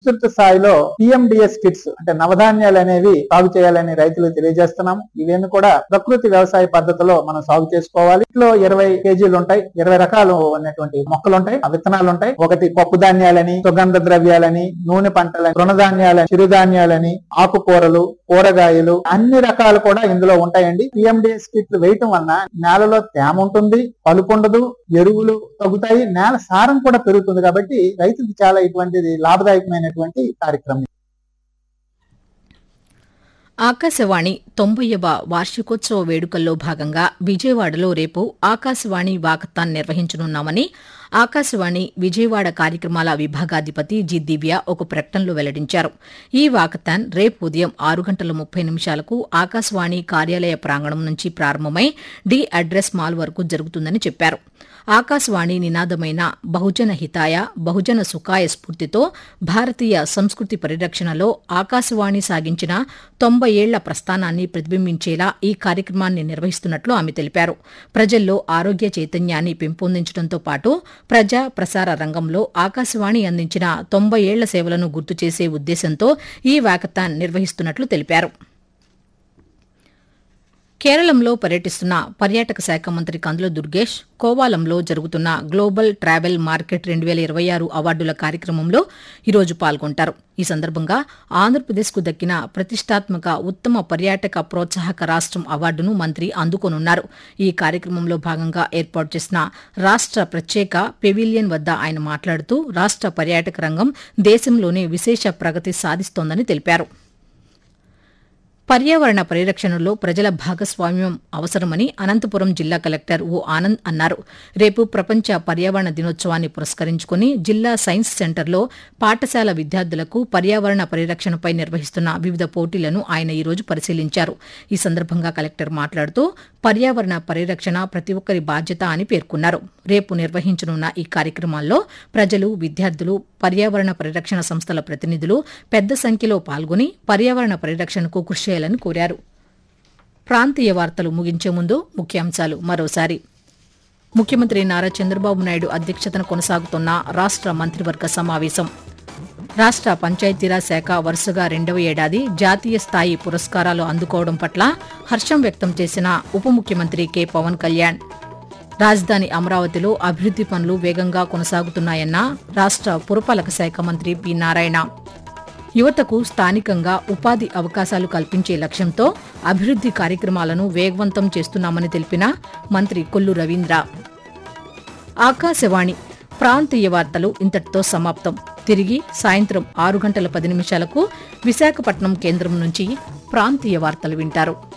విస్తృత స్థాయిలో PMDS kits అంటే నవధాన్యాలు అనేవి సాగు చేయాలని రైతులు తెలియజేస్తున్నాం ఇవేమి కూడా ప్రకృతి వ్యవసాయ పద్ధతిలో మనం సాగు చేసుకోవాలి ఇంట్లో ఇరవై కేజీలు ఉంటాయి ఇరవై రకాలు అనేటువంటి మొక్కలు ఉంటాయి ఆ విత్తనాలు ఉంటాయి ఒకటి పప్పు ధాన్యాలని సుగంధ ద్రవ్యాలని నూనె పంటలని తృణధాన్యాలని చిరుధాన్యాలని ఆకుకూరలు కూరగాయలు అన్ని రకాలు కూడా ఇందులో ఉంటాయండి పిఎండిఎస్ కిట్లు వేయటం వలన నేలలో తేమ ఉంటుంది పలుపు ఉండదు ఎరువులు తగ్గుతాయి నేల సారం కూడా పెరుగుతుంది కాబట్టి రైతుకి చాలా ఇటువంటిది లాభదాయకమైనటువంటి కార్యక్రమం ఆకాశవాణి తొంభైవ వార్షికోత్సవ వేడుకల్లో భాగంగా విజయవాడలో రేపు ఆకాశవాణి వాకథాన్ నిర్వహించనున్నామని ఆకాశవాణి విజయవాడ కార్యక్రమాల విభాగాధిపతి జి దివ్య ఒక ప్రకటనలో వెల్లడించారు ఈ వాకథాన్ రేపు ఉదయం ఆరు గంటల ముప్పై నిమిషాలకు ఆకాశవాణి కార్యాలయ ప్రాంగణం నుంచి ప్రారంభమై డి అడ్రస్ మాల్ వరకు జరుగుతుందని చెప్పారు ఆకాశవాణి నినాదమైన బహుజన హితాయ బహుజన సుఖాయ స్ఫూర్తితో భారతీయ సంస్కృతి పరిరక్షణలో ఆకాశవాణి సాగించిన తొంభై ఏళ్ల ప్రస్థానాన్ని ప్రతిబింబించేలా ఈ కార్యక్రమాన్ని నిర్వహిస్తున్నట్లు ఆమె తెలిపారు ప్రజల్లో ఆరోగ్య చైతన్యాన్ని పెంపొందించడంతో పాటు ప్రజా ప్రసార రంగంలో ఆకాశవాణి అందించిన తొంభై ఏళ్ల సేవలను గుర్తు చేసే ఉద్దేశంతో ఈ వాకథాన్ నిర్వహిస్తున్నట్లు తెలిపారు కేరళంలో పర్యటిస్తున్న పర్యాటక శాఖ మంత్రి కందుల దుర్గేష్ కోవాలంలో జరుగుతున్న గ్లోబల్ ట్రావెల్ మార్కెట్ రెండు వేల ఇరవై ఆరు అవార్డుల కార్యక్రమంలో ఈరోజు పాల్గొంటారు ఈ సందర్భంగా ఆంధ్రప్రదేశ్కు దక్కిన ప్రతిష్టాత్మక ఉత్తమ పర్యాటక ప్రోత్సాహక రాష్టం అవార్డును మంత్రి అందుకోనున్నారు ఈ కార్యక్రమంలో భాగంగా ఏర్పాటు చేసిన రాష్ట ప్రత్యేక పెవిలియన్ వద్ద ఆయన మాట్లాడుతూ రాష్ట పర్యాటక రంగం దేశంలోనే విశేష ప్రగతి సాధిస్తోందని తెలిపారు పర్యావరణ పరిరక్షణలో ప్రజల భాగస్వామ్యం అవసరమని అనంతపురం జిల్లా కలెక్టర్ ఓ ఆనంద్ అన్నారు రేపు ప్రపంచ పర్యావరణ దినోత్సవాన్ని పురస్కరించుకుని జిల్లా సైన్స్ సెంటర్లో పాఠశాల విద్యార్థులకు పర్యావరణ పరిరక్షణపై నిర్వహిస్తున్న వివిధ పోటీలను ఆయన ఈరోజు పరిశీలించారు ఈ సందర్భంగా కలెక్టర్ మాట్లాడుతూ పర్యావరణ పరిరక్షణ ప్రతి ఒక్కరి బాధ్యత అని పేర్కొన్నారు రేపు నిర్వహించనున్న ఈ కార్యక్రమాల్లో ప్రజలు విద్యార్థులు పర్యావరణ పరిరక్షణ సంస్థల ప్రతినిధులు పెద్ద సంఖ్యలో పాల్గొని పర్యావరణ పరిరక్షణకు కృషి చేయాలని కోరారు ప్రాంతీయ వార్తలు ముగించే ముందు ముఖ్యాంశాలు మరోసారి ముఖ్యమంత్రి నారా చంద్రబాబు నాయుడు అధ్యక్షతన కొనసాగుతున్న రాష్ట మంత్రివర్గ సమావేశం రాష్ట పంచాయతీరాజ్ శాఖ వరుసగా రెండవ ఏడాది జాతీయ స్థాయి పురస్కారాలు అందుకోవడం పట్ల హర్షం వ్యక్తం చేసిన ఉప ముఖ్యమంత్రి కె పవన్ కళ్యాణ్ రాజధాని అమరావతిలో అభివృద్ది పనులు వేగంగా కొనసాగుతున్నాయన్న రాష్ట పురపాలక శాఖ మంత్రి పి నారాయణ యువతకు స్థానికంగా ఉపాధి అవకాశాలు కల్పించే లక్ష్యంతో అభివృద్ది కార్యక్రమాలను వేగవంతం చేస్తున్నామని తెలిపిన మంత్రి కొల్లు రవీంద్ర ఆకాశవాణి ప్రాంతీయ వార్తలు ఇంతటితో సమాప్తం తిరిగి సాయంత్రం ఆరు గంటల పది నిమిషాలకు విశాఖపట్నం కేంద్రం నుంచి ప్రాంతీయ వార్తలు వింటారు